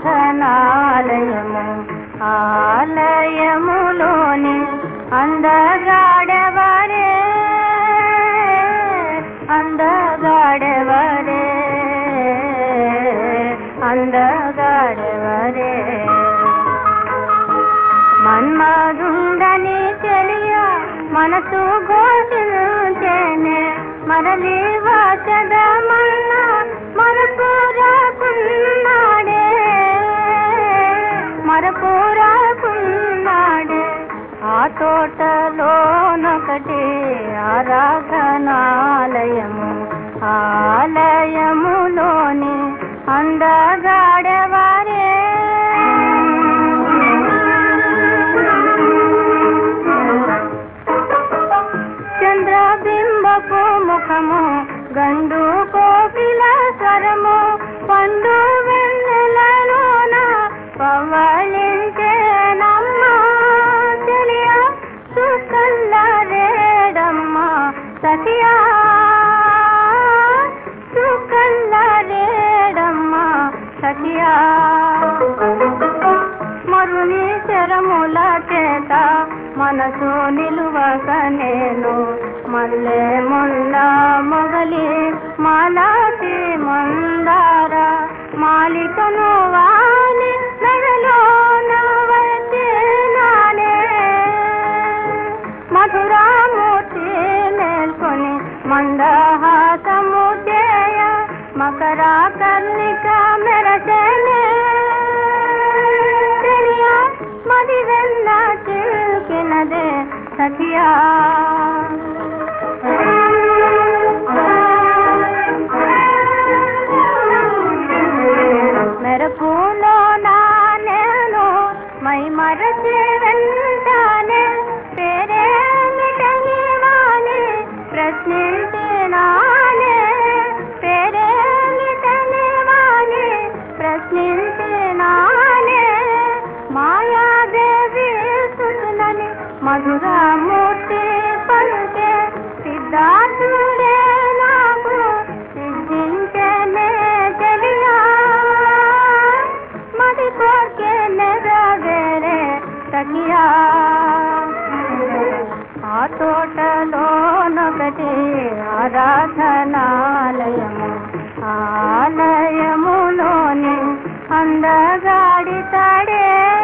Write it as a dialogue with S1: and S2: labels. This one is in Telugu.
S1: ఆరాధనాలయము ఆలయములోని అందగాడెవరే అందగాడెవరే అందగాడెవరే మన్మధుండని తెలియ మనసు ఘోషించేనే మరలి వచ్చదమన్న మరపురాకున్నాడే మరపురాకున్నాడే ఆ తోటలోనొకటి ఆరాధనాలయము ఆలయములోని అందగాడెవరే చంద్రబింబపు ముఖము గండు కోకిల స్వరము పండు వెన్నెలలోన పవళించే నమ్మ తెలియ సుకల్ల రేడమ్మ సఖియా సుకల్ల రేడమ్మ సఖియా మరుని శరముల చేత మనసు నిలువక నేను మల్లె ముల్ల మొగలి మాలాటి మందార మాలికను వాలి నగలోన వచ్చినానే మధురామూర్తి మేల్కొని మందహాసము చేయ మకరా కర్ణిక మెరసనే తెలియ మది వెన్న చిల్కినదే సఖియా మెరపులో నా నేను మై మరచి వెంటానే పేరే మిటని వాణి ప్రశ్నించినానే పేరే మిటని వాణి ప్రశ్నించినానే మాయాదేవి సుతులని మధురామూర్తి పలుకే సిద్ధార్థుడే నాకు సిద్ధించనే తెలియా మది కోర్కే నెరవేరే తగియా ఆ తోటలోనొకటి ఆరాధనాలయము ఆలయములోని అందగాడి తడే